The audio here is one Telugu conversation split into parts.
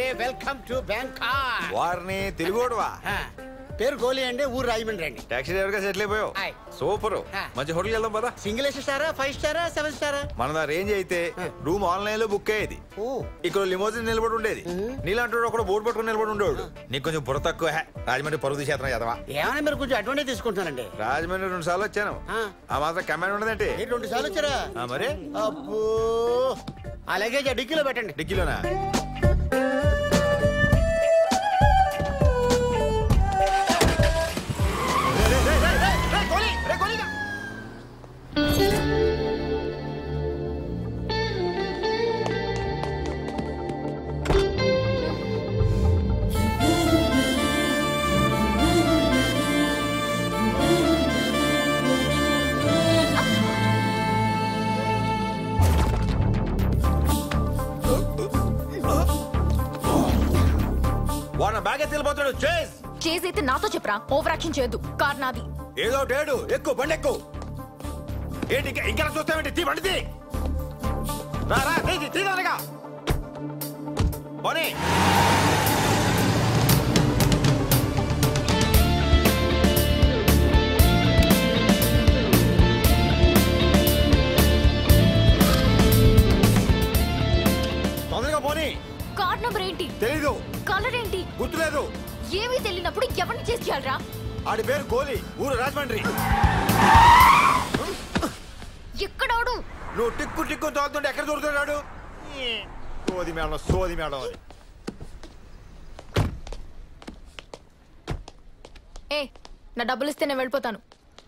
వెల్కమ్ టు బ్యాంకాక్ వారిని తెలుగుడువా పేరు గోలీ అండి ఊరు రాజమండ్రి అండి టాక్సీ డ్రైవర్ గా సెటిల్ అయిపోయావు ఆయ్. సూపర్ ఆ. మంచి హోటల్కి వెళ్దాం పదా సింగిల్ స్టారా ఫైవ్ స్టారా సెవెన్ స్టారా మన రేంజ్ అయితే రూమ్ ఆన్లైన్ లో బుక్ అయ్యేది ఓ ఇక్కడ లిమోజిన్ నిలబడి ఉండేది నీలాంటి ఒకడు బోర్డు పట్టుకుని నిలబడి ఉండేవాడు నీకు కొంచెం బుర్ర తక్కువ హే. రాజమండ్రి పరుగు తీసేతనం చదవా ఏమైనా మీరు కొంచెం అడ్వాంటేజ్ తీసుకుంటున్నారండి రాజమండ్రి రెండు సార్లు వచ్చాను ఆ. ఆ మాత్రం కమాండ్ ఉండదంటే మీరు రెండు సార్లు వచ్చారా ఆ, మరి అబ్బో ఆ లగేజ్ ఆ డిక్కీలో పెట్టండి డిక్కీలోనా వాడిన బ్యాగ్ ఎత్తి వెళ్ళిపోతాడు చేస్ చేసైతే నాతో చెప్పరా ఓవర్ యాక్షన్ చేయొద్దు కార్ నాది ఏదో టేడు ఎక్కువ బండి ఎక్కువ ఏంటి ఇంకా ఇంకా చూస్తావేంటి తీ బండి తీ రా రా తీ తీ, తీదానగా పోనీ తొందరగా పోనీ కార్ నంబర్ ఏంటి తెలీదు కలర్ ఏంటి గుర్తులేదు ఏమీ తెలియనప్పుడు ఎవరిని చేసి చేయాలరా ఆడి పేరు గోలీ ఊరు రాజమండ్రి ఎక్కడాడు నువ్వు టిక్కు టిక్కు తోలుతుంటే ఎక్కడ దొరుకుతున్నాడు సోది మేడం సోది మేడం అది ఏ నా డబ్బులు ఇస్తే నేను వెళ్ళిపోతాను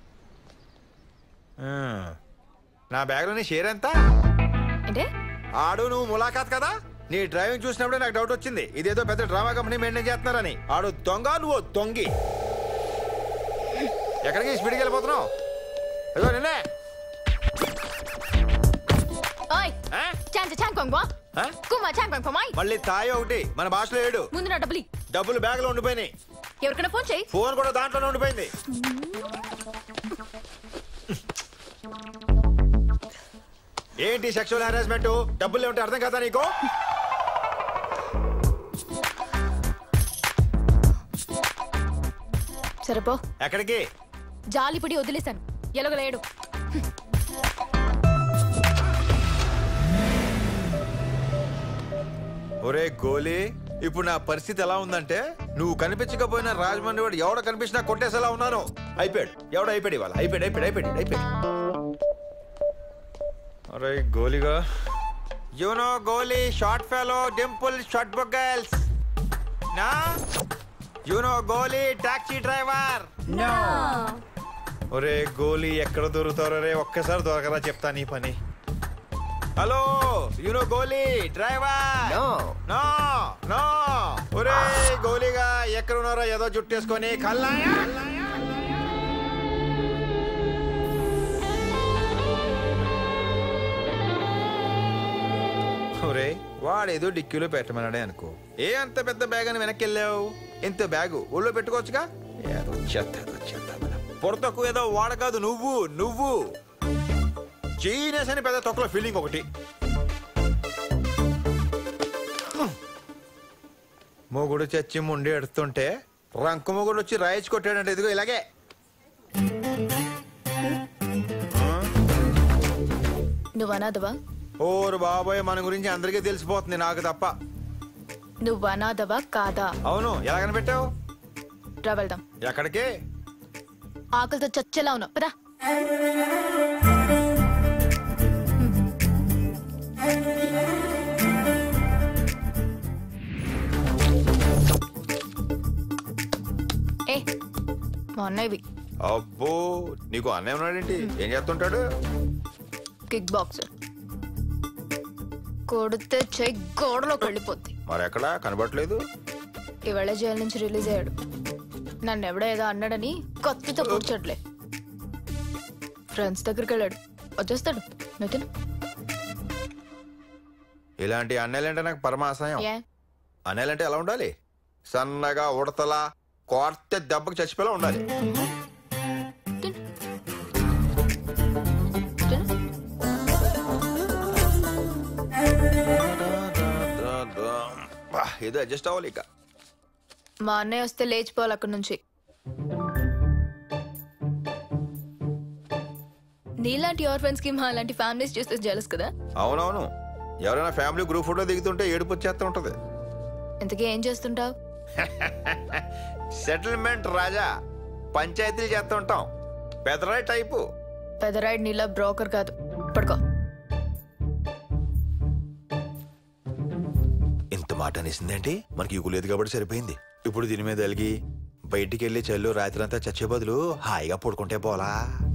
ఆ. నా బ్యాగ్లోని షేర్ ఎంత అంటే ఆడు నువ్వు ములాఖాత్ కదా నీ డ్రైవింగ్ చూసినప్పుడే నాకు డౌట్ వచ్చింది ఇదేదో పెద్ద డ్రామా కంపెనీ మెయింటైన్ చేస్తున్నారని ఆడు దొంగ నువ్వు దొంగి ఎక్కడికి స్పీడ్కి వెళ్ళిపోతున్నావు ఏదో నిన్నే ఓయ్ ఆ? చాంచ చాంకొంగ్ ఆ? కుమ్మా చాంకొంగ్ కుమాయ్ మళ్ళీ తాయి ఒకటి మన భాషలో ఏడు ముందు నా డబ్బులు ఇ. డబ్బులు బ్యాగ్లో ఉండిపోయినాయి ఎవరికైనా ఫోన్ చేయి ఫోన్ కూడా దాంట్లోనే ఉండిపోయింది ఏంటి సెక్షువల్ హారాస్మెంట్ డబ్బులు ఏమిటి అర్థం కదా నీకు సరేపో ఎక్కడికి జాలిపడి వదిలేశాను ఎలగలేడు ఒరే గోలీ ఇప్పుడు నా పరిస్థితి ఎలా ఉందంటే నువ్వు కనిపించకపోయినా రాజమండ్రి వాడు ఎవడ కనిపించినా కొట్టేసేలా ఉన్నాను అయిపోయాడు ఎవడ అయిపోయాడు ఇవాళ అయిపోయాడు అయిపోయాడు అయిపోయాడు అయిపోయాడు అరే గోలీగా యూనో గోలీ short fellow dimple short goggles నా యూనో గోలీ టాక్సీ డ్రైవర్ ఒరే గోలీ ఎక్కడ దొరుకుతారో రే ఒక్కసారి దొరకరా చెప్తా నీ పని hello you know Goli driver No. No no ఒరే గోలీగా ఎక్కడ ఉన్నారో ఏదో జుట్టేసుకొని కల్లాయా ఒరే వాడేదో డిక్కీలో పెట్టమన్నాడే అనుకో ఏ అంత పెద్ద బ్యాగ్ అని వెనక్కి వెళ్ళావు ఇంత బ్యాగు ఊళ్ళో పెట్టుకోవచ్చుగా ఏదో చెత్త ఏదో చెత్త మన. పొర తక్కువ ఏదో వాడ కాదు నువ్వు నువ్వు జీనియస్ అని పెద్ద తొక్కలో ఫీలింగ్ ఒకటి మొగుడు చచ్చి ముండి ఎడుతుంటే రంకు మొగుడు వచ్చి రాయించి కొట్టాడంటే ఇదిగో ఇలాగే నువ్వు అనాథవా ఓరు బాబోయ్ మన గురించి అందరికీ తెలిసిపోతుంది నాకు తప్ప నువ్వు అనాథవా కాదా అవును ఎలా కనిపెట్టావు రా వెళ్దాం ఎక్కడికి ఆకలితో చచ్చేలా ఉన్నావు పదా ఏ మా అన్నయ్యవి అబ్బో నీకు అన్నయ్య ఉన్నాడేంటి ఏం చేస్తుంటాడు కిక్ బాక్సర్ కొడితే చెయ్యి గోడలోకి వెళ్ళిపోద్ది మరి ఎక్కడా కనబడట్లేదు ఇవాళ జైలు నుంచి రిలీజ్ అయ్యాడు నన్ను ఎవడో ఏదో అన్నాడని కత్తితో కూర్చోట్లే ఫ్రెండ్స్ దగ్గరికి వెళ్ళాడు వచ్చేస్తాడు నువ్వు తిను ఇలాంటి అన్నయ్యలంటే నాకు పరమ అసహ్యం ఏ అన్నయ్యలంటే ఎలా ఉండాలి సన్నగా ఉడతలా కోర్తె దెబ్బకి చచ్చిపోయేలా ఉండాలి తిను తిను బా. ఏదో అడ్జస్ట్ అవ్వాలి ఇక మా అన్నయ్య వస్తే లేచిపోవాలి అక్కడి నుంచి నీలాంటి ఆర్ఫన్స్ కి మా లాంటి ఫ్యామిలీస్ చూస్తే జలస్ కదా అవునవును ఎవరైనా ఫ్యామిలీ గ్రూప్ ఫోటో దిగుతుంటే ఏడుపు వచ్చేస్తూ ఉంటది ఇంతకీ ఏం చేస్తుంటావు సెటిల్మెంట్ రాజా పంచాయతీలు చేస్తూ ఉంటాం పెదరాయి టైపు పెదరాయిడ్ నీలా బ్రోకర్ కాదు పడుకో ఇంత మాట అనేసిందేంటి మనకి ఇగు లేదు కాబట్టి సరిపోయింది ఇప్పుడు దీని మీద అలిగి బయటికి వెళ్ళి చెల్లు రాత్రి అంతా చచ్చే బదులు హాయిగా పడుకుంటే పోలా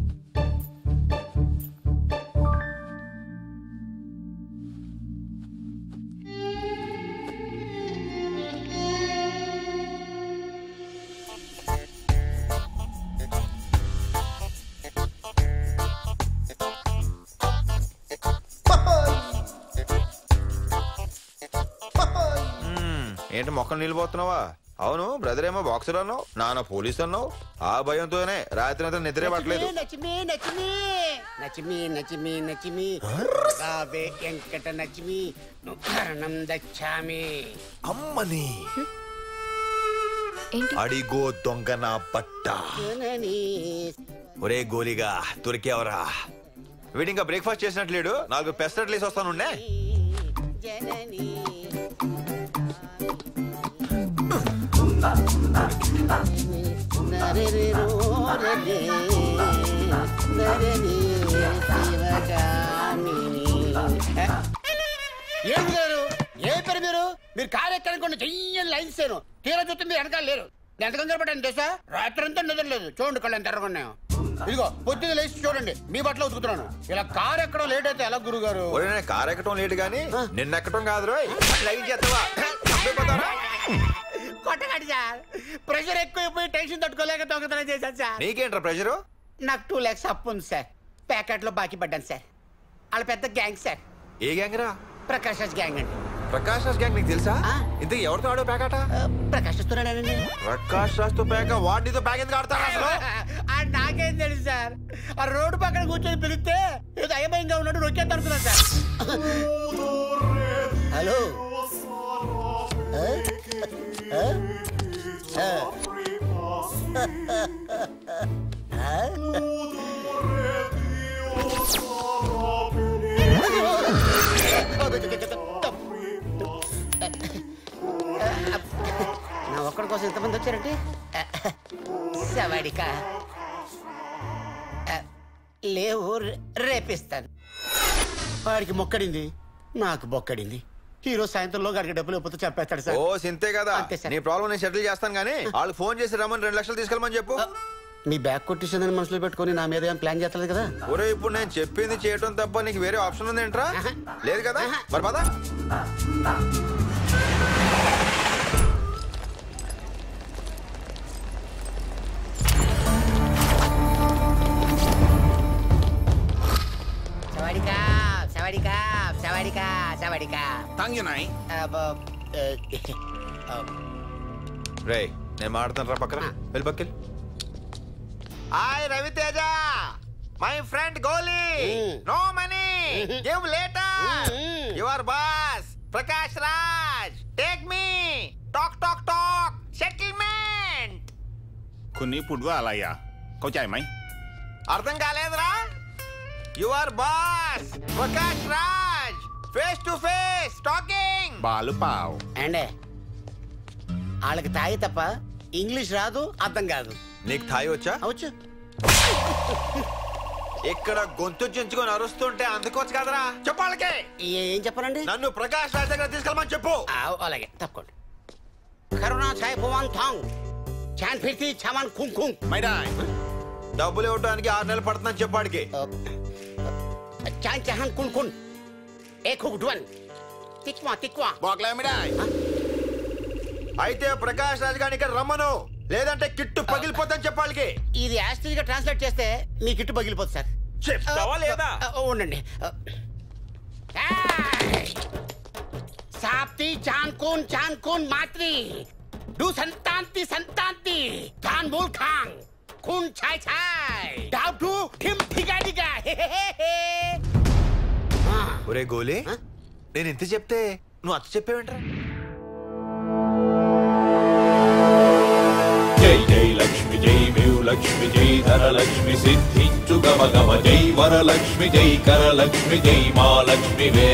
మ్మ్, ఏంటి మొక్కలు నిలిపోతున్నావా అవును బ్రదర్ ఏమో బాక్సర్ అన్నావు నాన్న పోలీస్ అన్నావు ఆ భయంతోనే రాత్రి అంతా నిద్రే పట్టలేదు నచ్చిమి నచ్చిమి నచ్చిమి నచ్చిమి నచ్చిమి రావే వెంకట నచ్చిమి నువ్వు దచ్చామి అమ్మని ఏంటి అడిగో దొంగ నా బట్ట జనని ఒరే గోలిగా దొరికేవరా వీడి ఇంకా బ్రేక్ఫాస్ట్ చేసినట్లేడు నాలుగు పెసరట్లు వేసి వస్తాను జనని నరెరెరో రెరే, నరెని శివగామిని. ఏం గారు ఏ పేరు మీరు మీరు కారు ఎక్కడానికి చెయ్యని లైన్స్ చేయను తీరా చూస్తే మీరు వెనకాల లేరు నేను ఎంత కంగారు పడ్డాను తెలుసా రాత్రి అంతా నిద్రలేదు చూడండి కళ్ళు ఎంత ఎర్రగొన్నాయో ఇదిగో పొద్దున్న లేచి చూడండి మీ బట్టలు ఉతుకుతున్నాను ఇలా కారు ఎక్కడం లేట్ అయితే ఎలా గురువు గారు ఒరే నేను కారు ఎక్కడం లేటు గాని నిన్న ఎక్కడం కాదు రోయ్ లైన్ చేస్తావా చంపేపోతావా? కొట్టగాడి సార్ ప్రెషర్ ఎక్కువైపోయి టెన్షన్ తట్టుకోలేక దొంగతనం చేశాను సార్ నీకేంట్రా ప్రెషరు నాకు టూ ల్యాక్స్ అప్పు ఉంది సార్ ప్యాకెట్ లో బాకీ పడ్డాను సార్ వాళ్ళ పెద్ద గ్యాంగ్ సార్ ఏ గ్యాంగ్ రా ప్రకాష్ రాజ్ గ్యాంగ్ అండి ప్రకాష్ రాజ్ గ్యాంగ్ నీకు తెలుసా ఆ. ఇంతకు ఎవరితో ఆడో ప్యాకట ఆ, ప్రకాష్ వస్తున్నాడండి ప్రకాష్ రాజ్ తో ప్యాక వాడితో ప్యాక్ ఎందుకు ఆడతారా అసలు ఆ నాకేం తెలుసు సార్ ఆ రోడ్డు పక్కన కూర్చొని పిలిస్తే ఏదో అయమయంగా ఉన్నట్టు నొక్కేద్దాం అనుకున్నాను సార్ హలో ఆ? ఆ? ఆ. నా ఒక్కడి కోసం ఎంతమంది వచ్చారంటే సవాడికా లేవు రే- రేపిస్తాను వాడికి మొక్కడింది నాకు బొక్కడింది హీరో సాయంత్రంలో గారికి డబ్బులు ఇవ్వకపోతే చెప్పేస్తాడు సార్ ఓ సింతే కదా అంతే సార్. నీ ప్రాబ్లం నేను సెటిల్ చేస్తాను కానీ వాళ్ళు ఫోన్ చేసి రమ్మని రెండు లక్షలు తీసుకెళ్ళమని చెప్పు మీ బ్యాగ్ కొట్టేసిందని మనసులో పెట్టుకొని నా మీద ఏం ప్లాన్ చేస్తలేదు కదా ఒరే ఇప్పుడు నేను చెప్పింది చేయటం తప్ప నీకు వేరే ఆప్షన్ ఉంది ఏంట్రా లేదు కదా మరి పద సవాడికా సవాడికా సవాడికా సవాడికా తంగినాయి రే నేను మాడతాను రా పక్కన వెళ్ళి పక్కకి hi Raviteja my friend Goli Mm. No money give later Mm. Your boss Prakash Raj take me talk talk talk settlement คุณนี้พูดว่าอะไรอ่ะ เข้าใจไหม అర్థం కాలేదురా your boss Prakash Raj face to face talking บาหรือเปล่า అండే వాళ్ళకి తాగి తప్ప ఇంగ్లీష్ రాదు అర్థం కాదు నీకు థాయి వచ్చా అవచ్చు ఇక్కడ గొంతు చించుకొని అరుస్తుంటే అందుకోవచ్చు కదరా చెప్పాలకే ఏం చెప్పాలండి నన్ను ప్రకాష్ రాజ్ దగ్గర తీసుకెళ్ళమని చెప్పు ఆ, అలాగే తప్పకోండి కరుణా ఛాయ్ భువన్ థాంగ్ చాన్ ఫిర్తి చమన్ కుంగ్ కుంగ్ ไม่ได้ డబ్బులు ఇవ్వడానికి ఆరు నెలలు పడుతుందని చెప్పాడికి చాన్ చహన్ కున్ కున్ ఏ కుక్ డ్వన్ తిక్వా తిక్వా บอกแล้วไม่ได้ అయితే ప్రకాష్ రాజ్ గారిని ఇక్కడ రమ్మను లేదంటే కిట్టు పగిలిపోతుందని చెప్పాలికి ఇది యాస్టీజ్ గా ట్రాన్స్లేట్ చేస్తే మీ కిట్టు పగిలిపోతుంది సార్ చెప్తావా లేదా ఆ, ఆ, ఉండండి ఏయ్! సాప్తి చాన్ కూన్ చాన్ కూన్ మాత్రి డు సంతాంతి సంతాంతి చాన్ బూల్ ఖాంగ్ కూన్ ఛాయ్ ఛాయ్ డావ్ టు ఠిమ్ ఠిగా ఠిగా హే హే హే హే. ఆ, ఒరే గోలీ ఆ? నేను ఇంత చెప్తే నువ్వు అచ్చ చెప్పేవేంట్రా వరలక్ష్మి జై ధరలక్ష్మి సిద్ధించు గమ గమ జై వరలక్ష్మి జై కరలక్ష్మి జై మా లక్ష్మి వే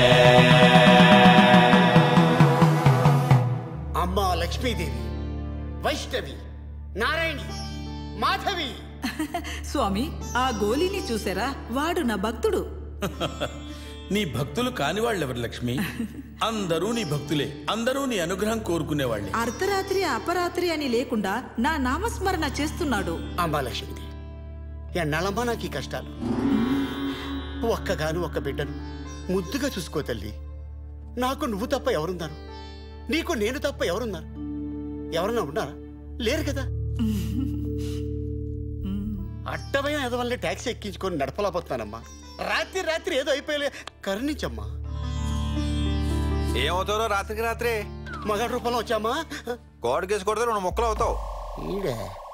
అమ్మ లక్ష్మీదేవి వైష్ణవి నారాయణి మాధవి స్వామి ఆ గోలీని చూసారా వాడు నా భక్తుడు నీ భక్తులు కాని వాళ్ళెవరు లక్ష్మి అందరూ నీ భక్తులే అందరూ నీ అనుగ్రహం కోరుకునేవాళ్ళే అర్ధరాత్రి అపరాత్రి అని లేకుండా నా నామస్మరణ చేస్తున్నాడు అమ్మ లక్ష్మీదేవి ఎన్నాళ్ళమ్మా నాకు ఈ కష్టాలు ఒక్కగాను ఒక్క బిడ్డను ముద్దుగా చూసుకో తల్లి నాకు నువ్వు తప్ప ఎవరున్నారు నీకు నేను తప్ప ఎవరున్నారు ఎవరన్నా ఉన్నారా లేరు కదా అడ్డమైన ఎదవల్లే ట్యాక్సీ ఎక్కించుకొని నడపలేకపోతున్నానమ్మా రాత్రి రాత్రి ఏదో అయిపోయలే కరుణించమ్మా ఏమవుతారో రాత్రికి రాత్రే మగ రూపంలో వచ్చామా గోడకేసి కొడితే రెండు ముక్కలు అవుతావు ఈడే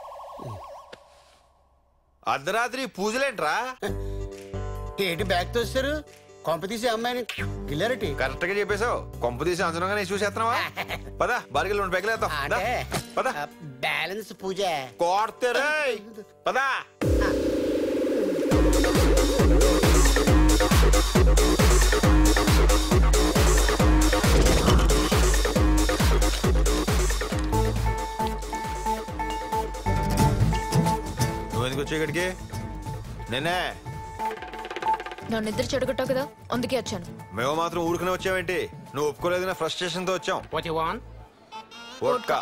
అర్ధరాత్రి పూజలేంట్రా ఏంటి బ్యాగ్ తోస్తారు కొంప తీసి అమ్మాయిని గిల్లారటి కరెక్ట్ గా చెప్పేశావు కొంప తీసి అంచనంగా నేను చూసేస్తున్నావా పద బారికెళ్ళి రెండు పెగలేద్దాం దా. అంటే పద బ్యాలెన్స్ పూజ కోర్తెరే పద నువ్వు ఎందుకు వచ్చావు ఇక్కడికి నేనే నన్ను నిద్ర చెడగొట్టావు కదా అందుకే వచ్చాను మేము మాత్రం ఊరుకునే వచ్చావేంటి నువ్వు ఒప్పుకోలేదన్న ఫ్రస్ట్రేషన్ తో వచ్చాం What you want? Vodka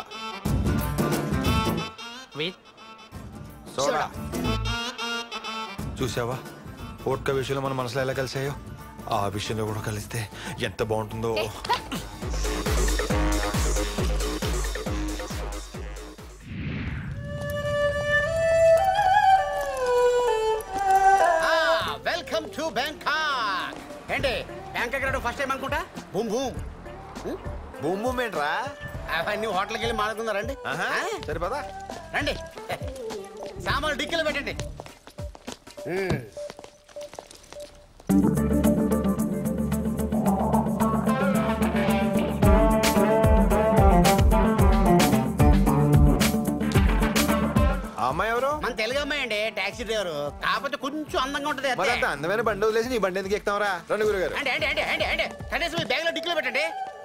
With soda చూసావా వోడ్కా విషయంలో మన మనసులో ఎలా కలిసాయో ఆ విషయంలో కూడా కలిస్తే ఎంత బాగుంటుందో వెల్కమ్ టు బ్యాంకాక్ ఏంటి బ్యాంకాక్ రావడం ఫస్ట్ టైం అనుకుంటా బూమ్ బూమ్ బూమ్ బూమ్ ఏంట్రా అవన్నీ హోటల్కి వెళ్ళి మాడుకుందారండి ఆహా, సరే పదా రండి సామాన్లు డిక్కీలో పెట్టండి మ్మ్. ఆ అమ్మాయి ఎవరు మన తెలుగు అమ్మాయి అండి టాక్సీ డ్రైవర్ కాకపోతే కొంచెం అందంగా ఉంటది అంతే. మరి అంత అందమైన బండి వదిలేసి నీ బండి ఎందుకు ఎక్కుతావరా రండి గురుగారు అండి అండి అండి అండి అండి కనీసం మీ బ్యాగ్ లో డిక్కీలో పెట్టండి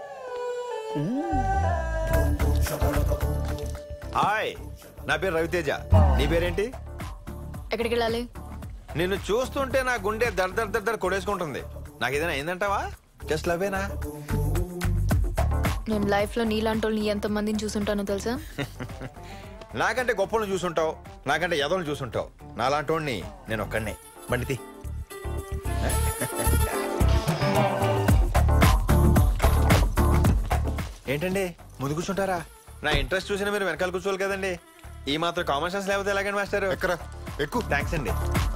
హాయ్ నా పేరు రవితేజ నీ పేరేంటి ఎక్కడికి వెళ్ళాలి నిన్ను చూస్తుంటే నా గుండె దర్ దర్ దర్ దర్ కొడేసుకుంటుంది నాకు ఏదైనా అయిందంటావా జస్ట్ లవేనా నేను లైఫ్ లో నీలాంటి వాళ్ళని ఎంత మందిని చూసుంటానో తెలుసా నాకంటే గొప్పలను చూసుంటావు నాకంటే ఎదలను చూసుంటావు నాలాంటి వాడిని నేను ఒక్కడినే బండితి ఏంటండి ముందు కూర్చుంటారా నా ఇంట్రెస్ట్ చూసిన మీరు వెనకాల కూర్చోవాలి కదండి ఈ మాత్రం కామన్ సెన్స్ లేకపోతే ఎలాగండి మాస్టర్ ఎక్కరా ఎక్కువ థ్యాంక్స్ అండి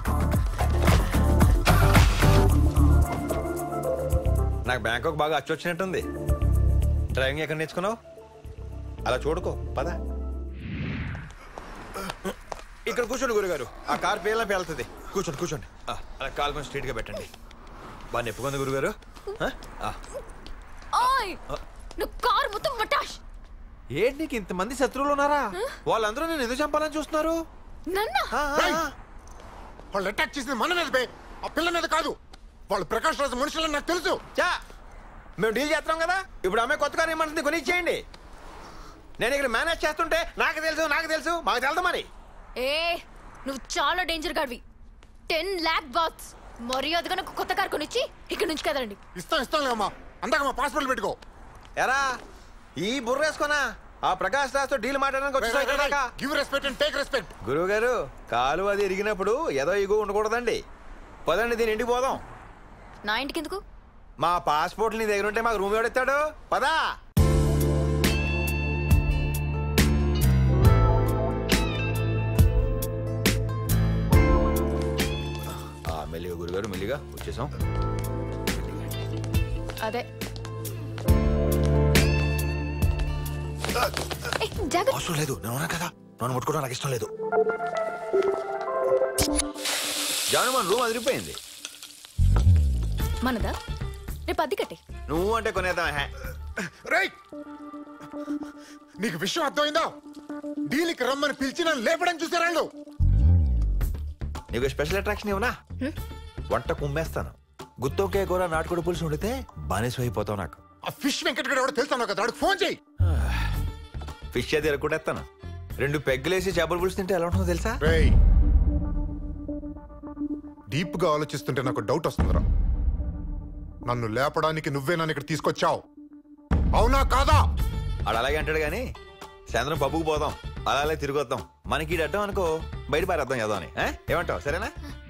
నాకు బ్యాంకాక్ బాగా అచ్చొచ్చినట్టుంది డ్రైవింగ్ ఎక్కడ నేర్చుకున్నావు అలా చూడుకో పద ఇక్కడ కూర్చోండి గురుగారు ఆ కార్ పేర్ల పేలుతుంది కూర్చోండి కూర్చోండి ఆ, అలా కాల్ కొంచెం స్ట్రైట్ గా పెట్టండి బాగా నెప్పుకుంది గురుగారు ఆ? ఆ. ఓయ్ నువ్వు కారు మొత్తం మటాష్ ఏంటి నీకు ఇంతమంది శత్రువులు ఉన్నారా వాళ్ళందరూ నేను ఎందుకు చంపాలని చూస్తున్నారు నన్న ఆ, ఆ, ఆ. వాళ్ళు అటాక్ చేసింది మన మీద బే ఆ పిల్ల మీద కాదు వాళ్ళు ప్రకాష్ రాజు మనుషులని నాకు తెలుసు చా మేము డీల్ చేస్తున్నాం కదా ఇప్పుడు అమ్మాయి కొత్త కారు ఏమంటుంది కొని ఇచ్చేయండి నేను ఇక్కడ మేనేజ్ చేస్తుంటే నాకు తెలుసు నాకు తెలుసు మాకు తెలుదు మరి ఏ నువ్వు చాలా డేంజర్ గాడివి టెన్ లాక్ బాక్స్ మర్యాదగా నాకు కొత్త కారు కొనిచ్చి ఇక్కడ నుంచి కదండి ఇస్తాం ఇస్తాంలే అమ్మా అందాక మా పాస్పోర్ట్ పెట్టుకో ఎరా ఈ బుర్ర వేసుకోనా ఆ ప్రకాష్ రాజ్తో డీల్ మాట్లాడడానికి వచ్చేసా ఇక్కడ దాకా give respect and take respect గురువు గారు కాలు అది ఎరిగినప్పుడు ఏదో ఇగో ఉండకూడదండి పదండి దీని ఇంటికి పోదాం నా ఇంటికి ఎందుకు మా పాస్పోర్ట్ నీ దగ్గర ఉంటే మాకు రూమ్ ఎవడిస్తాడు పదా ఆ, మెల్లిగా గురుగారు మెల్లిగా వచ్చేసాం అదే ఏయ్, జాగ్రత్త అవసరం లేదు నేను ఉన్నా కదా నన్ను ముట్టుకోవడం నాకు ఇష్టం లేదు జాను మన రూమ్ అదిరిపోయింది మనదా రేపు అద్దె కట్టే నువ్వు అంటే కొనేద్దాం హే రేయ్ నీకు విషయం అర్థమైందా డీల్కి రమ్మని పిలిచి నన్ను లేపడం చూసారాళ్ళు నీకు స్పెషల్ అట్రాక్షన్ ఇవ్వనా వంట కుమ్మేస్తాను గుత్తొక్కే కూర నాటుకోడి పులుసు వండితే బానిస అయిపోతావు నాకు ఆ ఫిష్ వెంకట గడ ఎవడో తెలుసా కదా వాడికి ఫోన్ చేయి ఫిష్ అది ఎరగొట్టేస్తాను రెండు పెగ్గులేసి చేపల పులుసు తింటే ఎలా ఉంటుందో తెలుసా రేయ్ డీప్ గా ఆలోచిస్తుంటే నాకు డౌట్ వస్తుందిరా నన్ను లేపడానికి నువ్వే నన్ను ఇక్కడ తీసుకొచ్చావు అవునా కాదా ఆడు అలాగే అంటాడు కానీ సాయంత్రం పబ్బుకు పోదాం అలా అలా తిరిగి వద్దాం మనకి ఈడు అడ్డం అనుకో బయట పారేద్దాం ఏదో అని ఆ? ఏమంటావు సరేనా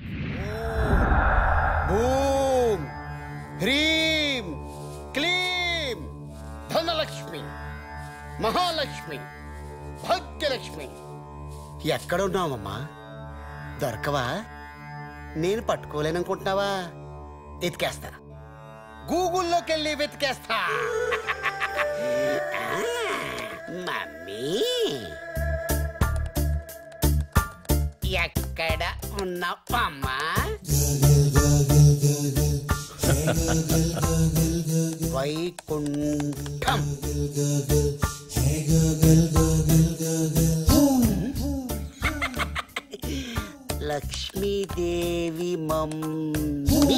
భూమ్ హ్రీం క్లీం ధనలక్ష్మి మహాలక్ష్మి భాగ్యలక్ష్మి ఎక్కడున్నావమ్మా దొరకవా నేను పట్టుకోలేననుకుంటున్నావా ఎతికేస్తా గూగుల్లోకి వెళ్ళి వెతికేస్తా ఆ, మమ్మీ ఎక్కడ ఉన్నావమ్మా వైకుంఠం లక్ష్మీదేవి మమ్మీ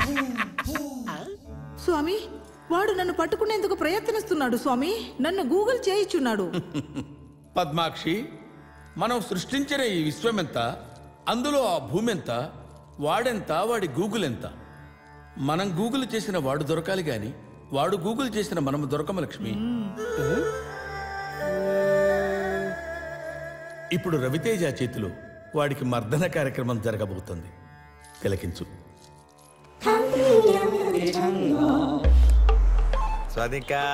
స్వామి వాడు నన్ను పట్టుకునేందుకు ప్రయత్నిస్తున్నాడు స్వామి నన్ను గూగుల్ చేయిచున్నాడు పద్మాక్షి మనం సృష్టించిన ఈ విశ్వం ఎంత అందులో ఆ భూమి ఎంత వాడెంత వాడి గూగుల్ ఎంత మనం గూగుల్ చేసిన వాడు దొరకాలి గాని వాడు గూగుల్ చేసిన మనం దొరకమ లక్ష్మి ఇప్పుడు రవితేజ చేతిలో వాడికి మర్దన కార్యక్రమం జరగబోతుంది తిలకించు స్వాదికా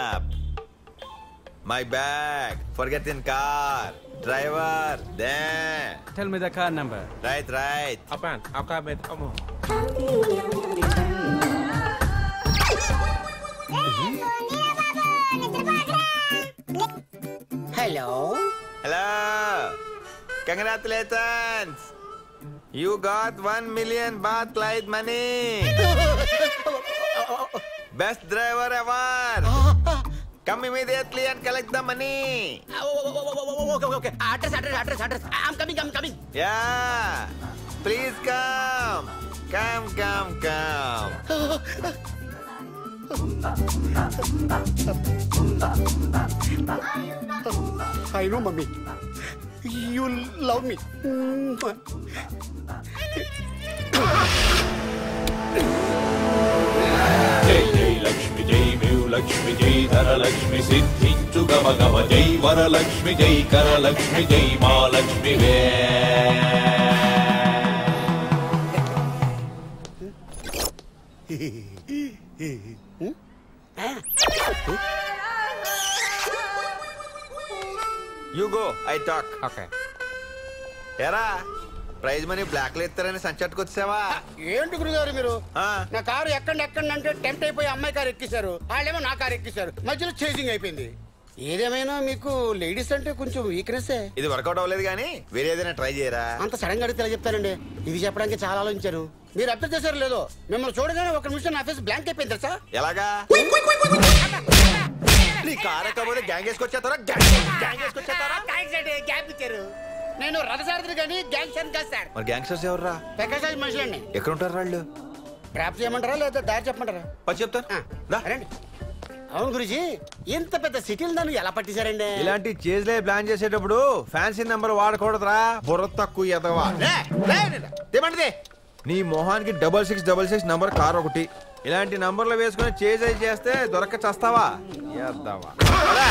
my bag forget in car driver they Tell me the car number. Right right Apan, aku kabet kamu. Hello hello congratulations you got one million baht light money best driver ever come immediately and collect the money okay okay address address address address I'm coming I'm coming yeah please come come come come I know mummy you love me జై జై లక్ష్మి జై మేవు లక్ష్మి జై ధరలక్ష్మి సిద్ధించు గమ గమ జై వరలక్ష్మి జై కరలక్ష్మి జై Mahalakshmi way you go I talk Okay. ఎరా ప్రైజ్ మనీ బ్లాక్ లో ఇస్తారని సంచట్టుకు వచ్చావా ఏంటి గురుగారు మీరు ఆ. నా కారు ఎక్కండి ఎక్కండి అంటే టెంప్ట్ అయిపోయి అమ్మాయి కారు ఎక్కిశారు వాళ్ళేమో నా కారు ఎక్కిశారు మధ్యలో చేసింగ్ అయిపోయింది ఏదేమైనా మీకు లేడీస్ అంటే కొంచెం వీక్నెస్ ఇది వర్కౌట్ అవ్వలేదు కానీ వేరే ఏదైనా ట్రై చేయరా అంత సడన్ గా అడిగితే ఎలా చెప్తానండి ఇది చెప్పడానికి చాలా ఆలోచించాను మీరు అర్థం చేశారు లేదో మిమ్మల్ని చూడగానే ఒక నిమిషం నా ఫేస్ బ్లాంక్ అయిపోయింది తెలుసా ఎలాగా నీ కార్ ఎక్కకపోతే గ్యాంగ్ వేసుకొచ్చేస్తారా గ్యాంగ్ వేసుకొచ్చేస్తారా గ్యాప్ ఇచ్చారు నేను రథసారథిని కానీ గ్యాంగ్ సార్ కాదు సార్ మరి గ్యాంగ్స్టర్స్ ఎవర్రా పెక్కసారి మనుషులండి ఎక్కడ ఉంటారు వాళ్ళు ట్రాప్ చేయమంటారా లేదా దారి చెప్పమంటారా వచ్చి చెప్తాను ఆ, దా. రండి అవును గురుజీ ఇంత పెద్ద సిటీలు నన్ను ఎలా పట్టించారండి ఇలాంటి చేజ్లే ప్లాన్ చేసేటప్పుడు ఫ్యాన్సీ నెంబర్ వాడకూడదురా బుర్ర తక్కువ ఎదవా తెమంటిదే నీ మొహానికి double six double six number car ఒకటి ఇలాంటి నంబర్లు వేసుకుని చేజ్ అయి చేస్తే దొరక చస్తావా ఎద్దవా. రా.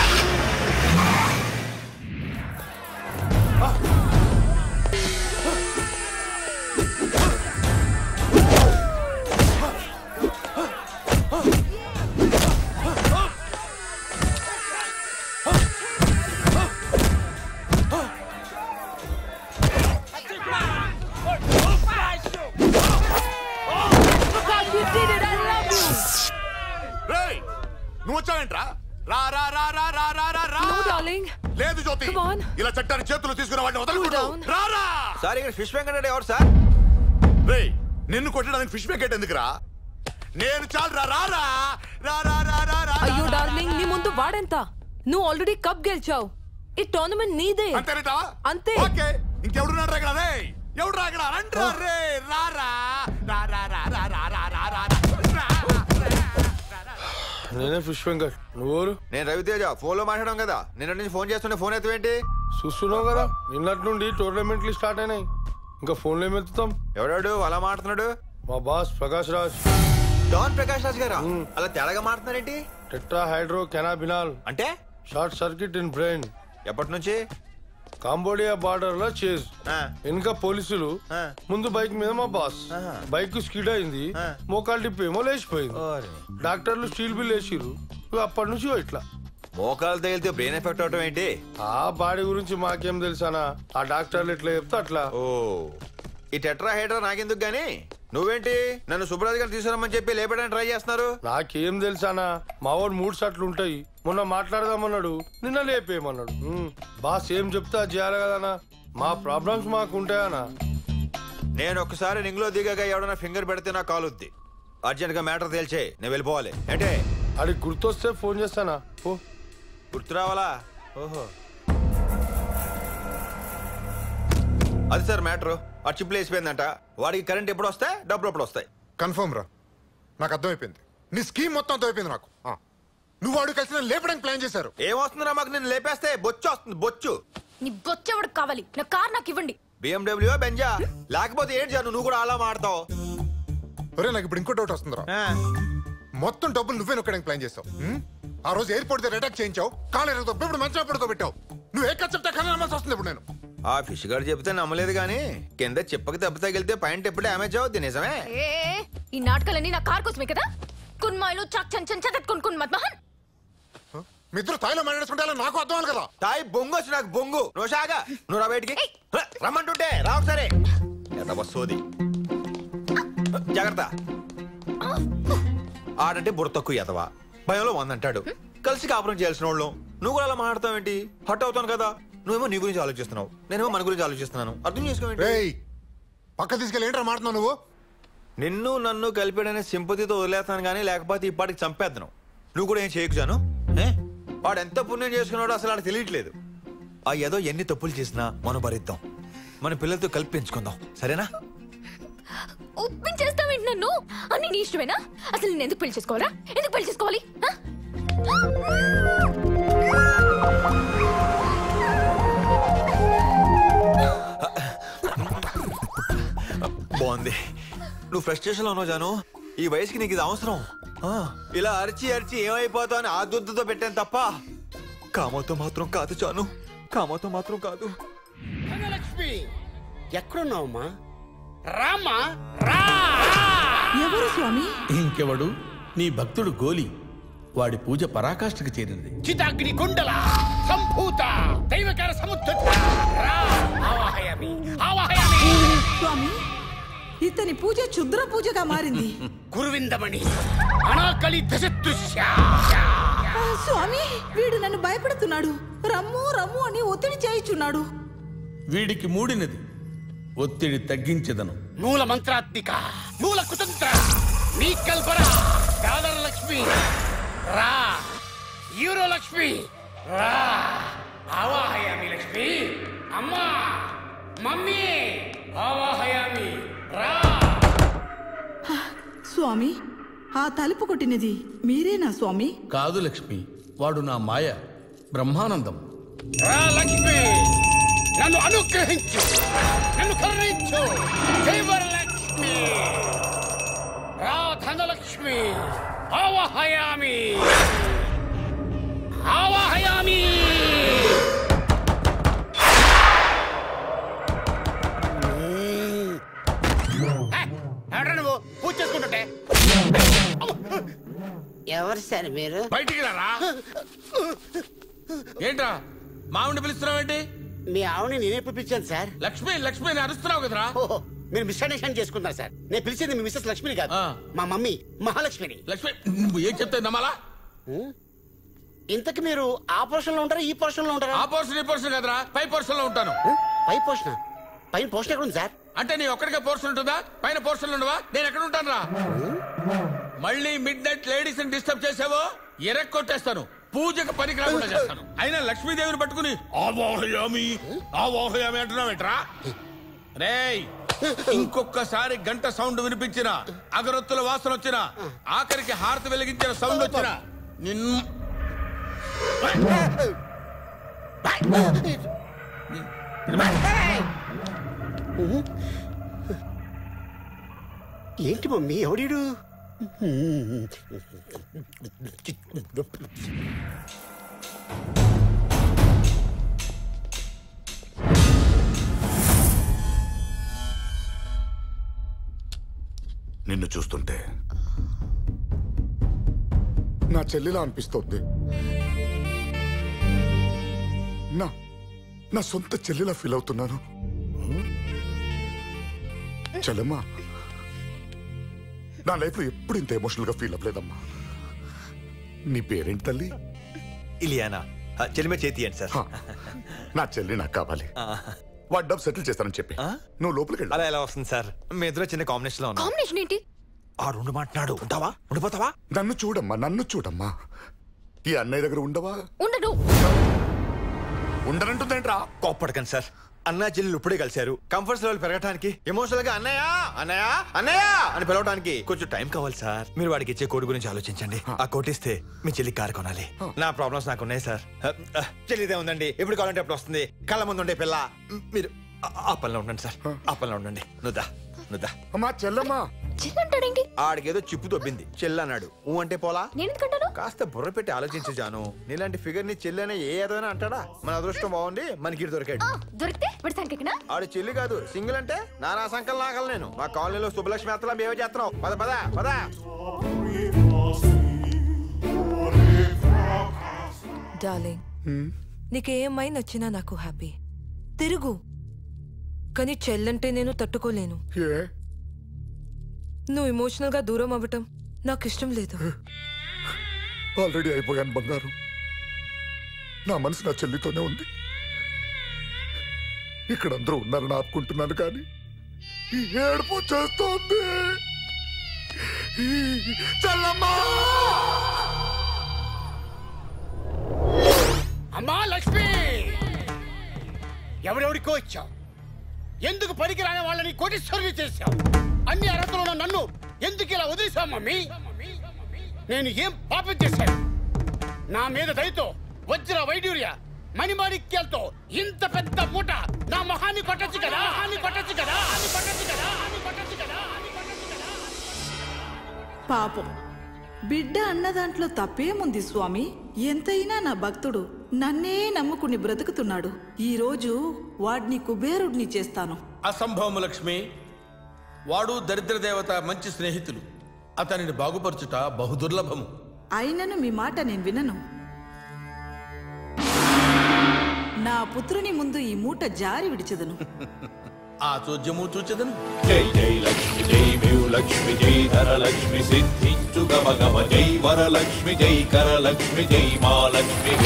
రేయ్ నువ్వు వచ్చావేంట్రా రా రా రా రా రా రా రా రా darling. లేదు జ్యోతి Come on. ఇలా చట్టాన్ని చేతులు తీసుకున్న వాడిని వదలకూడదు down. రా రా సార్ ఇక్కడ ఫిష్ వెంకట ఎవరు సార్ రేయ్ నిన్ను కొట్టడానికి ఫిష్ ప్యాకెట్ ఎందుకురా నేను చాలు రా రా రా రా రా రా రా రా అయ్యో రా, డార్లింగ్ రా, నీ రా. ముందు వాడెంత నువ్వు ఆల్రెడీ కప్ గెలిచావు ఈ టోర్నమెంట్ నీదే అంతేనేటా అంతే. ఓకే ఇంకెవడున్నాడు ఇక్కడ రేయ్ ఎవడు రాగడ రండ్రా రే రారా రా రా రా రా రా రా రా రా రా నేనే ఫిష్ వెంకట్ నువ్వు నేను రవితేజ ఫోన్ లో మాట్లాడడం కదా నిన్న నుంచి ఫోన్ చేస్తుంటే ఫోన్ ఎత్తవేంటి చూస్తున్నావు కదా నిన్నటి నుండి టోర్నమెంట్లు స్టార్ట్ అయినాయి ఇంకా ఫోన్లో ఏమెత్తుతాం ఎవడాడు అలా మాట్లాడుతున్నాడు మా బాస్ ప్రకాష్ రాజ్ డాన్ ప్రకాష్ రాజ్ గారా అలా తేడాగా మాట్లాడుతున్నారేంటి టెట్రా హైడ్రో కెనాబినాల్ అంటే షార్ట్ సర్క్యూట్ ఇన్ బ్రెయిన్ ఎప్పటి నుంచి కాంబోడియా బార్డర్ లో చేజ్ వెనుక పోలీసులు ముందు బైక్ మీద మా బాస్ బైక్ స్కిడ్ అయింది మోకాలు డిప్పి ఏమో లేచిపోయింది డాక్టర్లు స్టీల్ బిల్ వేసిర్రు ఇక అప్పటి నుంచి ఇట్లా మోకాలు తగిలితే బ్రెయిన్ ఎఫెక్ట్ అవటం ఏంటి ఆ బాడీ గురించి మాకేం తెలుసానా ఆ డాక్టర్లు ఎట్లా చెప్తే అట్లా ఓ ఈ టెట్రా హైడ్రా నాకెందుకు గానీ నువ్వేంటి నన్ను సుబ్రాజ్ గారు తీసుకురమ్మని చెప్పి లేపడానికి ట్రై చేస్తున్నారు నాకేం తెలుసానా మా వాడు మూడు షర్ట్లు ఉంటాయి మొన్న మాట్లాడదామన్నాడు నిన్న లేపేయమన్నాడు ఉమ్, బాస్ ఏం చెప్తే అది చేయాలి కదనా మా ప్రాబ్లమ్స్ మాకు ఉంటాయనా నేను ఒకసారి నింగ్లో దిగాక ఎవడన్నా ఫింగర్ పెడితే నా కాలుద్ది అర్జెంట్ గా మ్యాటర్ తేల్చే నేను వెళ్ళిపోవాలి అంటే అది గుర్తొస్తే ఫోన్ చేస్తానా ఓ గుర్తు రావాలా ఓహో అది సార్ మ్యాటర్ ఆ చిప్లు వేసిపోయిందంట వాడికి కరెంట్ ఎప్పుడు వస్తాయి డబ్బులు ఎప్పుడు వస్తాయి కన్ఫర్మ్ రా నాకు అర్థమైపోయింది నీ స్కీమ్ మొత్తం అర్థమైపోయింది నాకు ఆ. నువ్వు వాడు కలిసి నన్ను లేపడానికి ప్లాన్ చేశారు ఏమొస్తుందిరా మాకు నేను లేపేస్తే బొచ్చు వస్తుంది బొచ్చు నీ బొచ్చెవడు కావాలి నా కార్ నాకు ఇవ్వండి బిఎండబ్ల్యూ బెంజా లేకపోతే ఏంటి జాను నువ్వు కూడా అలా మాడతావు ఒరే నాకు ఇప్పుడు ఇంకో డౌట్ వస్తుందిరా మొత్తం డబ్బులు నువ్వే నొక్కడానికి ప్లాన్ చేస్తావు ఉం? ఆ రోజు ఎయిర్పోర్ట్ దగ్గర అటాక్ చేయించావు కాలేరు ఇప్పుడు మంచిగా పడుకోబెట్టావు నువ్వు ఏ ఖర్చు చెప్తే కానీ నమ్మాల్సి వస్తుంది ఇప్పుడు నేను ఆ ఫిష్ గారు చెప్తే నమ్మలేదు కానీ కింద చెప్పకి దెబ్బ తగిలితే పాయింట్ ఎప్పుడు డ్యామేజ్ అవుద్ది నిజమే ఏ ఈ నాటకాలన్నీ నా కార్ కోసమే కదా కున్మాయిలు చక్ చన్ చన్ చదత్ కొన్ కొన్ మత్ మహన్ మీ ఇద్దరు తాయిలో మాట్లాడుకుంటే నాకు అర్థం అవ్వాలి కదా తాయి బొంగు వచ్చి నాకు బొంగు నువ్వు షాగా నువ్వు రా బయటికి ర- రమ్మంటుంటే రా ఒకసారి ఎంత సోది జాగ్రత్త ఆడంటే బుర్ర తక్కువ ఎదవా భయంలో వందంటాడు కలిసి కాపురం చేయాల్సిన వాళ్ళు నువ్వు కూడా అలా మాట్లాడతావు ఏంటి హట్ అవుతాను కదా నువ్వేమో నీ గురించి ఆలోచిస్తున్నావు నేనేమో మన గురించి ఆలోచిస్తున్నాను అర్థం చేసుకోండి రేయ్ పక్క తీసుకెళ్ళి ఏంట్రా మాట్లాడుతున్నావు నువ్వు నిన్ను నన్ను కలిపాడనే సింపతితో వదిలేస్తాను కానీ లేకపోతే ఇప్పటికి చంపేద్దాను నువ్వు కూడా ఏం చేయకు జాను ఏ? వాడు ఎంత పుణ్యం చేసుకున్నాడో అసలు ఆడ తెలియట్లేదు ఆ ఏదో ఎన్ని తప్పులు చేసినా మనం భరిద్దాం మన పిల్లలతో కలిపి పెంచుకుందాం సరేనా ఒప్పించేస్తావేంటి నన్ను అన్ని నీ ఇష్టమేనా అసలు నేను ఎందుకు పెళ్లి చేసుకోవాలా ఎందుకు పెళ్లి చేసుకోవాలి ఆ? బాగుంది నువ్వు ఫ్రస్ట్రేషన్ లో ఉన్నావు జాను ఈ వయసుకి నీకు ఇది అవసరం ఆ, ఇలా అరిచి అరిచి ఏమైపోతావు అని ఆ దుద్దుతో పెట్టాను తప్ప కామతో మాత్రం కాదు జాను కామతో మాత్రం కాదు ధనలక్ష్మి ఎక్కడున్నావమ్మా రామ్మా రా ఎవరు స్వామి ఇంకెవడు నీ భక్తుడు గోలి వాడి పూజ పరాకాష్ఠకి చేరింది చితాగ్ని కుండల సంభూత దైవకర సముద్ధత రా ఆవాహయామి ఆవాహయామి స్వామి ఇతని పూజ క్షుద్ర పూజగా మారింది గురువిందమణి అనాకలి దశదృశ్య ఆ, స్వామి వీడు నన్ను భయపెడుతున్నాడు రమ్ము రమ్ము అని ఒత్తిడి చేయిచున్నాడు వీడికి మూడినది ఒత్తిడి తగ్గించదను మూల మంత్రాత్మిక మూల కుతంత్ర నీ కల్పన దాదర లక్ష్మి రా యూరో లక్ష్మి రా ఆవాహయామి లక్ష్మి అమ్మా మమ్మీ ఆవాహయామి రా స్వామి ఆ తలుపు కొట్టినది మీరేనా స్వామి కాదు లక్ష్మి వాడు నా మాయ బ్రహ్మానందం రా లక్ష్మి నన్ను అనుగ్రహించు నన్ను కరుణించు జైవర లక్ష్మి రా ధనలక్ష్మి ఆవాహయామి ఆవాహయామి ఎవడ్రా నువ్వు పూజ చేసుకుంటుంటే ఎవరు సార్ మీరు బయటికి రారా ఏంట్రా మామిడి పిలుస్తున్నావేంటి మీ ఆవిడని నేనే పిలిపించాను సార్ లక్ష్మి లక్ష్మి అని అరుస్తున్నావు కదరా ఓహో మీరు మిస్అండర్స్టాండ్ చేసుకున్నారు సార్ నేను పిలిచింది మీ మిస్సెస్ లక్ష్మిని కాదు మా మమ్మీ మహాలక్ష్మిని లక్ష్మి నువ్వు ఏం చెప్తే నమ్మాలా ఇంతకు మీరు ఆ పోర్షన్ లో ఉంటారా ఈ పోర్షన్ లో ఉంటారా ఆ పోర్షన్ ఈ పోర్షన్ కదరా పై పోర్షన్ లో ఉంటాను పై పోర్షన్ పైన పోర్షన్ ఎక్కడ ఉంది సార్ అంటే నీ ఒక్కడికే పోర్షన్ ఉంటుందా పైన పోర్షన్ ఉండవా నేను ఎక్కడ ఉంటాను రా మళ్ళీ మిడ్ నైట్ లేడీస్ డిస్టర్బ్ చేసావో ఎరక్ కొట్టేస్తాను పూజకు పనికి రాకుండా చేస్తాను అయినా లక్ష్మీదేవిని పట్టుకుని ఆవాహయామి ఆవాహయామి అంటున్నావేంట్రా రేయ్ ఇంకొకసారి గంట సౌండ్ వినిపించిన అగరొత్తుల వాసన వచ్చిన ఆఖరికి హారతి వెలిగించిన సౌండ్ వచ్చిన నిన్ను ఏంటి మమ్మీ ఎవడీడు నిన్ను చూస్తుంటే నా చెల్లిలా అనిపిస్తోంది నా నా సొంత చెల్లిలా ఫీల్ అవుతున్నాను చెల్లెమ్మా నా లైఫ్ లో ఎప్పుడు ఇంత ఎమోషనల్ గా ఫీల్ అవ్వలేదమ్మా నీ పేరేంటి తల్లి ఇలియానా ఆ, చెల్లిమే చేతి అండి సార్ నా చెల్లి నాకు కావాలి వాడు డబ్బు సెటిల్ చేస్తానని చెప్పి నువ్వు లోపలికి వెళ్ళు అలా ఎలా వస్తుంది సార్ మీ ఇద్దరు చిన్న కాంబినేషన్ లో ఉన్నాం కాంబినేషన్ ఏంటి ఆ రెండు మాట్లాడు ఉంటావా ఉండిపోతావా నన్ను చూడమ్మా నన్ను చూడమ్మా ఈ అన్నయ్య దగ్గర ఉండవా ఉండడు ఉండనంటుందేంట్రా కోప్పడకండి సార్ అన్నా చెల్లెలు ఇప్పుడే కలిశారు కంఫర్ట్స్ లెవెల్ పెరగడానికి ఎమోషనల్ గా అన్నయ్య అన్నయ్య అన్నయ్య అని పిలవడానికి కొంచెం టైం కావాలి సార్ మీరు వాడికి ఇచ్చే కోడి గురించి ఆలోచించండి ఆ కోటి ఇస్తే మీ చెల్లి కారు కొనాలి నా ప్రాబ్లమ్స్ నాకు ఉన్నాయి సార్ చెల్లిదే ఉందండి ఎప్పుడు కావాలంటే అప్పుడు వస్తుంది కళ్ళ ముందు ఉండే పిల్ల మీరు ఆ- ఆ పనిలో ఉండండి సార్ ఆ పనిలో ఉండండి నువ్దా నువ్దా అమ్మా చెల్లమ్మా చిన్నంటాడేంటి ఆడికేదో చిప్పు దొబ్బింది చెల్లి అన్నాడు ఊ అంటే పోలా నేను ఎందుకంటాను కాస్త బుర్ర పెట్టి ఆలోచించు జాను నీలాంటి ఫిగర్ ని చెల్లి అనే ఏ ఏదైనా అంటాడా మన అదృష్టం బాగుండి మనకి ఈడు దొరికాడు దొరికితే విడి సంకెక్కనా ఆడు చెల్లి కాదు సింగిల్ అంటే నానా సంకల్ నాగలు నేను మా కాలనీలో శుభలక్ష్మి అత్తలా మేమే చేస్తున్నాం పద పద పద డార్లింగ్ నీకేమై నచ్చినా నాకు హ్యాపీ తిరుగు కానీ చెల్లంటే నేను తట్టుకోలేను ఏ నువ్వు ఎమోషనల్ గా దూరం అవ్వటం నాకు ఇష్టం లేదు ఆల్రెడీ అయిపోయాను బంగారం నా మనసు నా చెల్లితోనే ఉంది ఇక్కడ అందరూ ఉన్నారని ఆపుకుంటున్నాను కానీ ఈ ఏడుపు చేస్తోంది చెల్లమ్మా అమ్మా లక్ష్మి ఎవరెవడికో ఇచ్చావు ఎందుకు పనికి రాని వాళ్ళని కోటీశ్వరుని చేశావు అన్ని అర్హతలు ఉన్న నన్ను ఎందుకు ఇలా వదిలేశావు మమ్మీ నేను ఏం పాపం చేశాను నా మీద దయతో వజ్ర వైడూర్య మణిమాణిక్యాలతో ఇంత పెద్ద మూట నా మొహాన్ని కొట్టచ్చు కదా మొహాన్ని కొట్టచ్చు కదా అని కొట్టచ్చు కదా అని కొట్టచ్చు కదా అని కొట్టచ్చు కదా పాపం బిడ్డ అన్న దాంట్లో తప్పేముంది స్వామి ఎంతైనా నా భక్తుడు నన్నే నమ్ముకుని బ్రతుకుతున్నాడు ఈ రోజు వాడిని కుబేరుడిని చేస్తాను అసంభవము లక్ష్మి వాడు దరిద్ర దేవత మంచి స్నేహితులు అతనిని బాగుపరచుట బహుదుర్లభము అయినను మీ మాట నేను వినను నా పుత్రుని ముందు ఈ మూట జారి విడిచెదను ఆ చోద్యము చూచెదను జై జై లక్ష్మి జై మేవు లక్ష్మి జై ధరలక్ష్మి సిద్ధించు గమ గమ జై వరలక్ష్మి జై కరలక్ష్మి జై మా లక్ష్మి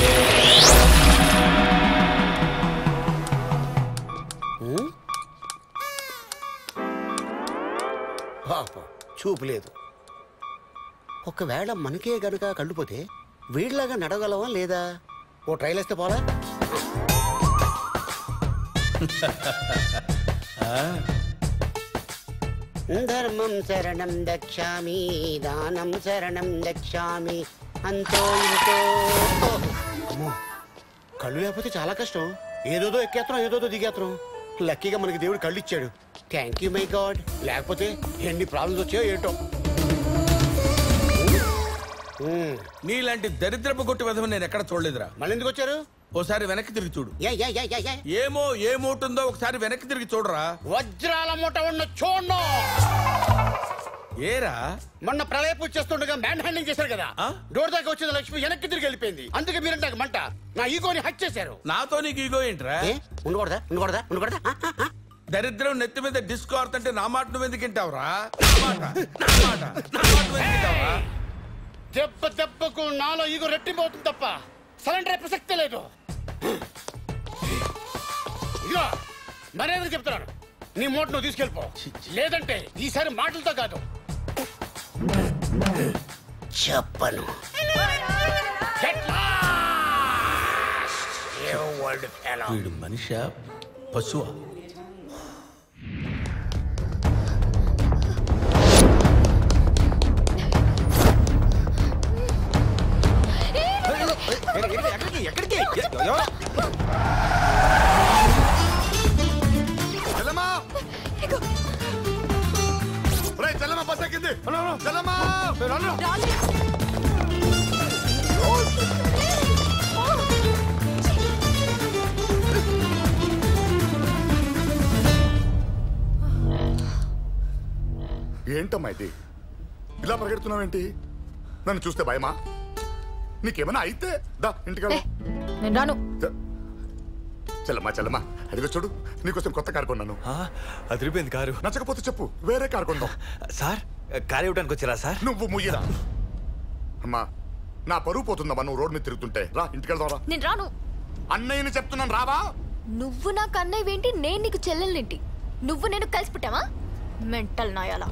పాపం చూపు లేదు ఒకవేళ మనకే గనుక కళ్ళుపోతే వీళ్ళలాగా నడగలవా లేదా ఓ ట్రైల్ వేస్తే పోలా ధర్మం శరణం దక్షామి దానం శరణం దక్షామి అంతో ఇంతో అమ్మో, కళ్ళు లేకపోతే చాలా కష్టం ఏదోదో ఎక్కేత్రం ఏదోదో దిగేత్రం లక్కీగా మనకి దేవుడు కళ్ళు ఇచ్చాడు థ్యాంక్ యూ మై గాడ్ లేకపోతే ఎన్ని ప్రాబ్లమ్స్ వచ్చాయో ఏంటో నీలాంటి దరిద్రపు కొట్టి విధం నేను ఎక్కడ చూడలేదురా మళ్ళీ ఎందుకు వచ్చారు ఓసారి వెనక్కి తిరిగి చూడు yeah, yeah, yeah, yeah, yeah. ఏమో ఏమవుతుందో ఒకసారి వెనక్కి తిరిగి చూడరా వజ్రాల మూట ఉన్న చూడను ఏరా మొన్న ప్రళయ పూజ చేస్తుండగా మ్యాన్ హ్యాండింగ్ చేశారు కదా డోర్ దాకా వచ్చిన లక్ష్మి వెనక్కి తిరిగి వెళ్ళిపోయింది అందుకే మీరంటే నాకు మంట నా ఈగోని హక్ చేశారు నాతో నీకు ఇగో ఏంట్రా ఉండకూడదా ఉండకూడదా ఉండకూడదా ఆ, ఆ, ఆ. దరిద్రం నెత్తి మీద డిస్కో ఆడుతుంటే నా మాట నువ్వు ఎందుకు వింటావురా నా మాట నా మాట నా మాట నువ్వు ఎందుకు వింటావురా? దెబ్బ దెబ్బకు నాలో ఈగో రెట్టిపోతుంది తప్ప సరెండర్ అయ్యే ప్రసక్తే లేదు ఇదిగో మరేదో చెప్తున్నాను నీ మూట నువ్వు తీసుకెళ్ళిపో లేదంటే ఈసారి మాటలతో కాదు చెప్పను Get lost, you old fellow. వీడు మనిషా పశువా ఎక్కడికి ఎక్కడికి ఎవరు చెల్లమ్మా ఒరేయ్, చెల్లమ్మ బస్ ఎక్కింది చెల్లమ్మా ఏంటమ్మా ఇది ఇలా పరిగెడుతున్నావేంటి నన్ను చూస్తే భయమా నీకేమైనా అయితే దా ఇంటికి వెళ్దాం. నేను రాను చె- చెల్లమ్మా చెల్లమ్మా అదిగో చూడు నీకోసం కొత్త కారు కొన్నాను అదిరిపోయింది కారు నచ్చకపోతే చెప్పు వేరే కారు కొందాం సార్ కారు ఇవ్వడానికి వచ్చారా సార్ నువ్వు ముయ్యరా అమ్మా నా పరువు పోతుందమ్మా నువ్వు రోడ్ మీద తిరుగుతుంటే రా ఇంటికి వెళ్దాం రా నేను రాను అన్నయ్యని చెప్తున్నాను రావా నువ్వు నాకు అన్నయ్య ఏంటి నేను నీకు చెల్లెల్నేంటి నువ్వు నేను కలిసి పుట్టావా మెంటల్ నాయాలా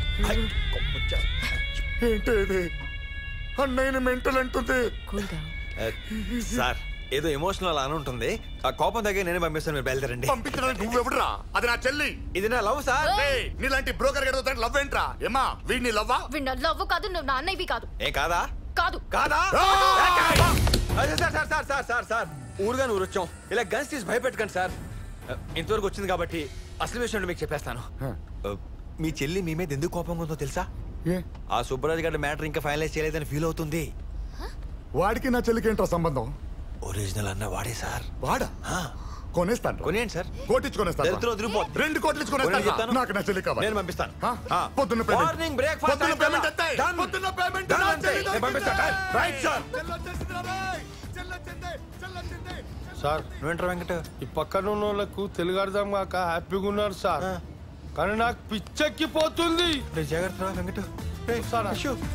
ఏంటి ఇది అన్నయ్యని మెంటల్ అంటుంది సార్ ఏదో ఎమోషనల్ అని ఉంటుంది ఆ కోపం దగ్గర నేనే పంపిస్తాను మీరు బయలుదేరండి పంపించడానికి నువ్వెవడురా అది నా చెల్లి ఇది నా లవ్ సార్ ఏయ్, నీలాంటి బ్రోకర్ గడితో లవ్ ఏంట్రా ఏమా వీడిని లవ్వా వీడు లవ్వు కాదు నువ్వు నా అన్నయ్యవి కాదు ఏం కాదా కాదు కాదా అదే sir sir sir sir sir sir ఊరుగా ఊరు వచ్చాం ఇలా గన్స్ తీసి భయపెట్టకండి సార్ ఇంతవరకు వచ్చింది కాబట్టి అసలు విషయం ఏంటో మీకు చెప్పేస్తాను మీ చెల్లి మీ మీద ఎందుకు కోపంగా ఉందో తెలుసా ఆ సుబ్బరాజు గారి మ్యాటర్ ఇంకా ఫైనలైజ్ చేయలేదని ఫీల్ అవుతుంది వాడికి నా చెల్లికి ఏంట్రా సంబంధం ఒరిజినల్ అన్న వాడే సార్ వాడా కొనేస్తాను కొనేయండి సార్ కోటించుకొనేస్తాను దరిద్రం వదిలిపోద్ది. రెండు కోట్లు కొనేయండి ఇచ్చుకొనేస్తాను చెప్తాను. నాకు నా చెల్లి కావాలి నేను పంపిస్తాను. ఆ? ఆ. పొద్దున్న పేమెంట్ మార్నింగ్ బ్రేక్ఫాస్ట్ పొద్దున్న అయిన పేమెంట్ తర్వాత. ఎత్తాయి. Done. పొద్దున్న పేమెంట్ Done నా అంతే. చెల్లి నేను పంపిస్తాను. దొరికింది. Right, sir. చెల్లొచ్చేసిందిరా రేయ్. చెల్లొచ్చింది. చెల్లొచ్చింది. సార్ నువ్వేంట్రా వెంకట ఈ పక్కన ఉన్న వాళ్ళకు తెలుగు అర్థం కాక హ్యాపీగా ఉన్నారు సార్ కానీ నాకు పిచ్చెక్కిపోతుంది జాగ్రత్త వెంకట సార్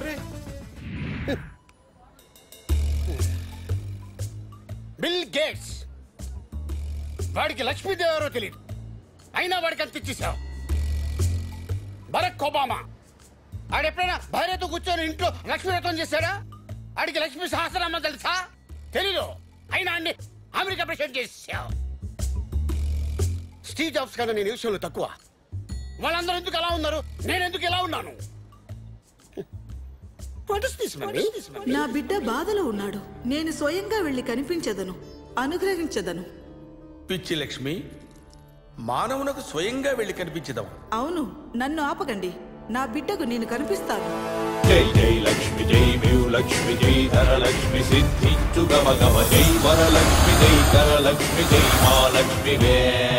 బిల్ గేట్స్ వాడికి లక్ష్మీదేవి ఎవరో తెలియదు అయినా వాడికి అంత ఇచ్చేసావు బరక్ ఒబామా ఆడెప్పుడైనా భార్యతో కూర్చొని ఇంట్లో లక్ష్మీ వ్రతం చేశాడా ఆడికి లక్ష్మీ సహస్రనామా తెలుసా తెలీదు అయినా అన్ని అమెరికా ప్రెసిడెంట్ చేసావు స్టీవ్ జాబ్స్ కన్నా నేను ఈ విషయంలో తక్కువ వాళ్ళందరూ ఎందుకు అలా ఉన్నారు నేను ఎందుకు ఇలా ఉన్నాను What is this, mummy? నా బిడ్డ బాధలో ఉన్నాడు నేను స్వయంగా వెళ్ళి కనిపించదను అనుగ్రహించదను పిచ్చి లక్ష్మి మానవునకు స్వయంగా వెళ్ళి కనిపించదాం అవును నన్ను ఆపకండి నా బిడ్డకు నేను కనిపిస్తాను జై జై లక్ష్మి జై మేవు లక్ష్మి జై ధరలక్ష్మి సిద్ధించు గమ గమ జై వరలక్ష్మి జై కరలక్ష్మి జై మహాలక్ష్మి వే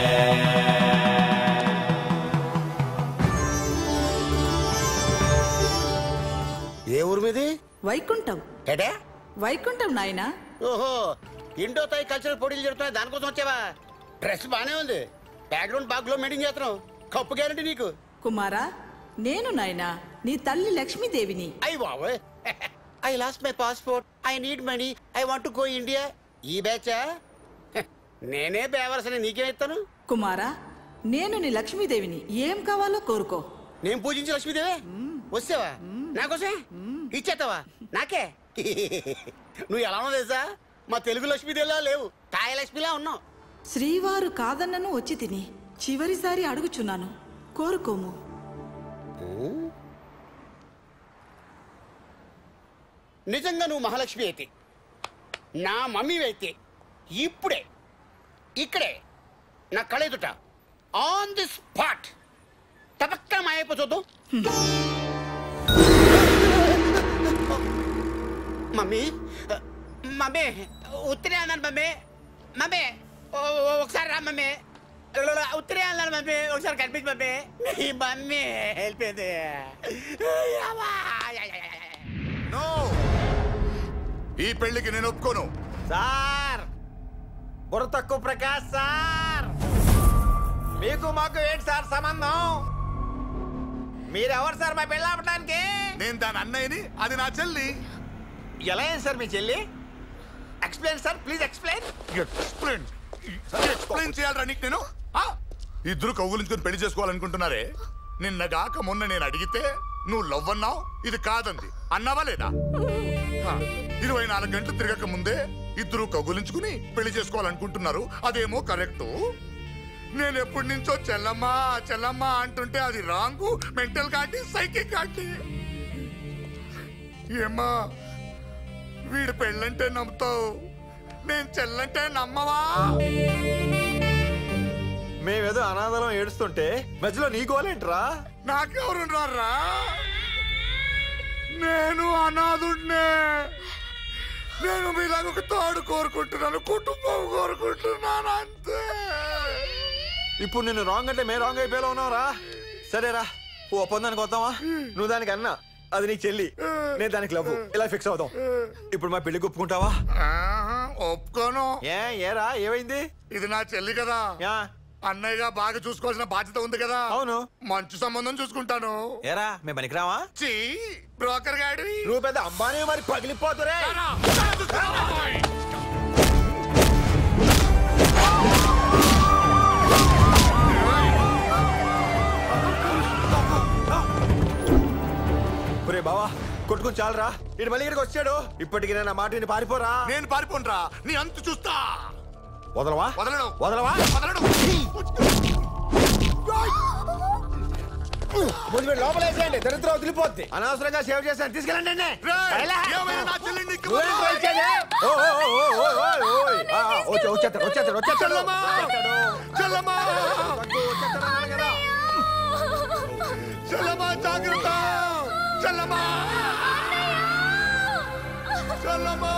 ఏ ఊరు మీది వైకుంఠం ఏటే వైకుంఠం నాయనా ఓహో ఇండో తాయి కల్చరల్ పోటీలు జరుగుతున్నాయి దానికోసం వచ్చావా డ్రెస్ బానే ఉంది బ్యాక్గ్రౌండ్ బాగ్లో మెయింటైన్ చేస్తున్నావు కప్పు గ్యారంటీ నీకు కుమారా నేను నాయనా నీ తల్లి లక్ష్మీదేవిని అయ్యి బాబోయ్ I lost my passport I need money I want go India ఈ బ్యాచా నేనే బేవరసని నీకేం ఇస్తాను కుమారా నేను నీ లక్ష్మీదేవిని ఏం కావాలో కోరుకో నేను పూజించి లక్ష్మీదేవే వస్తావా నాకోసమే ఇచ్చేస్తావా నాకే నువ్వు ఎలా ఉన్నావు తెలుసా మా తెలుగు లక్ష్మీదేవిలా లేవు తాయ లక్ష్మిలా ఉన్నావు శ్రీవారు కాదన్నను వచ్చి తిని చివరిసారి అడుగుచున్నాను కోరుకోము నిజంగా నువ్వు మహాలక్ష్మి అయితే నా మమ్మీ అయితే ఇప్పుడే ఇక్కడే నా కళెదుట ఆన్ ది స్పాట్ తపక్క మాయపో చూద్దాం మమ్మీ మమ్మీ ఉత్తరే అన్నాను మమ్మీ మమ్మీ ఓ- ఓ- ఒకసారి రా మమ్మీ ఉత్తరే అన్నాను మమ్మీ ఒకసారి కనిపించి మమ్మీ నీ మమ్మీ వెళ్ళిపోయింది నో ఈ పెళ్లికి నేను ఒప్పుకోను సార్ బుర్ర తక్కువ ప్రకాష్ సార్ మీకు మాకు ఏంటి సార్ సంబంధం మీరెవరు సార్ మా పెళ్ళి ఆపడానికి నేను దాని అన్నయ్యని అది నా చెల్లి ఎలా అయింది సార్ మీ చెల్లి explain sir please explain explain explain చేయాలరా నీకు నేను ఆ? ఇద్దరు కౌగులించుకొని పెళ్లి చేసుకోవాలనుకుంటున్నారే నిన్నగాక మొన్న నేను అడిగితే నువ్వు లవ్ అన్నావు ఇది కాదంది అన్నావా లేదా ఆ, ఇరవై నాలుగు గంటలు తిరగక ముందే ఇద్దరు కౌగులించుకుని పెళ్లి చేసుకోవాలనుకుంటున్నారు అదేమో కరెక్టు నేను ఎప్పటి నుంచో చెల్లమ్మా చెల్లమ్మా అంటుంటే అది రాంగు మెంటల్ కాటి సైకిక్ కాటి ఏమ్మా వీడి పెళ్ళంటే నమ్ముతావు నేను చెల్లంటే నమ్మవా మేమేదో అనాథలం ఏడుస్తుంటే మధ్యలో నీ గోలేంట్రా నాకెవరున్నారా నేను అనాథుణ్ణే నేను మీలాగ ఒక తోడు కోరుకుంటున్నాను కుటుంబం కోరుకుంటున్నాను అంతే ఇప్పుడు నిన్ను రాంగ్ అంటే మేము రాంగ్ అయిపోయేలా ఉన్నావురా సరేరా ఓ ఒప్పందానికి వద్దామా నువ్వు దానికి అన్నా అది నీ చెల్లి నేను దానికి లవ్ ఇలా ఫిక్స్ అవుదాం ఇప్పుడు మా పెళ్లి ఒప్పుకుంటావా ఆహా, ఒప్పుకోను ఏ ఏరా ఏమైంది ఇది నా చెల్లి కదా యా అన్నయ్యగా బాగా చూసుకోవాల్సిన బాధ్యత ఉంది కదా అవును మంచి సంబంధం చూసుకుంటాను ఏరా మేము పనికిరావా చీ బ్రోకర్ గాడి నువ్వు పెద్ద అంబానీ మరి పగిలిపోతురే ఒరే బావా కొట్టుకుని చాలరా ఇటు మళ్ళీ ఇక్కడికి వచ్చాడు ఇప్పటికి నేను నా మాట విని పారిపోరా నేను పారిపోనరా నీ అంతు చూస్తా వదలవా వదలడు వదలవా వదలడు లోపలేసేయండి దరిద్రం వదిలిపోద్ది అనవసరంగా సేవ్ చేశాను తీసుకెళ్ళండి రేయ్, ఏమైనా నా చెల్లిని నీకు వచ్చేస్తాడు వచ్చేస్తాడు వచ్చేస్తాడు చెల్లమ్మా! చెల్లమ్మా! చెల్లమ్మా జాగ్రత్త చెల్లమ్మా చెల్లమ్మా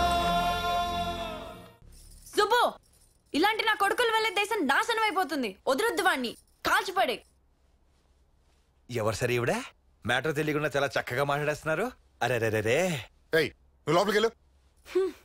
సుబ్బు ఇలాంటి నా కొడుకులు వెళ్ళే దేశం నాశనం అయిపోతుంది వదిలొద్దు వాణ్ణి కాల్చిపడే ఎవరు సరే ఇవిడే మ్యాటర్ తెలియకుండా చాలా చక్కగా మాట్లాడేస్తున్నారు అరే రే రే రే ఏయ్ నువ్వు లోపలికి వెళ్ళు హ్మ్.